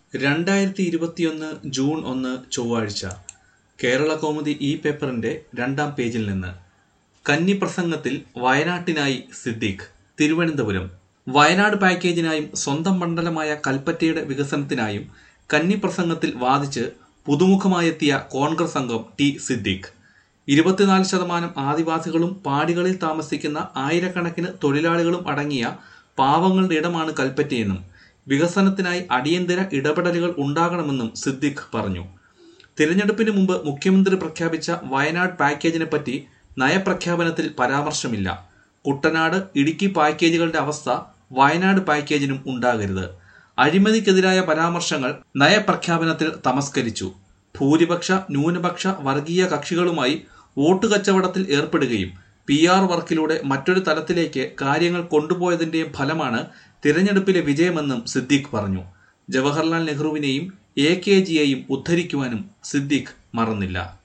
രണ്ടായിരത്തി ഇരുപത്തിയൊന്ന് ജൂൺ ഒന്ന് ചൊവ്വാഴ്ച കേരള കൗമുദി ഈ പേപ്പറിന്റെ രണ്ടാം പേജിൽ നിന്ന് കന്നി പ്രസംഗത്തിൽ വയനാട്ടിനായി സിദ്ദീഖ് തിരുവനന്തപുരം വയനാട് പാക്കേജിനായും സ്വന്തം മണ്ഡലമായ കൽപ്പറ്റയുടെ വികസനത്തിനായും കന്നി പ്രസംഗത്തിൽ വാദിച്ച് പുതുമുഖമായെത്തിയ കോൺഗ്രസ് അംഗം ടി സിദ്ദീഖ് ഇരുപത്തിനാല് ശതമാനം ആദിവാസികളും പാടികളിൽ താമസിക്കുന്ന ആയിരക്കണക്കിന് തൊഴിലാളികളും അടങ്ങിയ പാവങ്ങളുടെ ഇടമാണ് കൽപ്പറ്റയെന്നും വികസനത്തിനായി അടിയന്തര ഇടപെടലുകൾ ഉണ്ടാകണമെന്നും സിദ്ദിഖ് പറഞ്ഞു തിരഞ്ഞെടുപ്പിന് മുമ്പ് മുഖ്യമന്ത്രി പ്രഖ്യാപിച്ച വയനാട് പാക്കേജിനെ പറ്റി നയപ്രഖ്യാപനത്തിൽ പരാമർശമില്ല കുട്ടനാട് ഇടുക്കി പാക്കേജുകളുടെ അവസ്ഥ വയനാട് പാക്കേജിനും ഉണ്ടാകരുത് അഴിമതിക്കെതിരായ പരാമർശങ്ങൾ നയപ്രഖ്യാപനത്തിൽ തമസ്കരിച്ചു ഭൂരിപക്ഷ ന്യൂനപക്ഷ വർഗീയ കക്ഷികളുമായി വോട്ട് കച്ചവടത്തിൽ ഏർപ്പെടുകയും പി ആർ വർക്കിലൂടെ മറ്റൊരു തലത്തിലേക്ക് കാര്യങ്ങൾ കൊണ്ടുപോയതിന്റെയും ഫലമാണ് തിരഞ്ഞെടുപ്പിലെ വിജയമെന്നും സിദ്ദീഖ് പറഞ്ഞു ജവഹർലാൽ നെഹ്റുവിനെയും എ കെ ജിയെയും ഉദ്ധരിക്കുവാനും സിദ്ദീഖ് മറന്നില്ല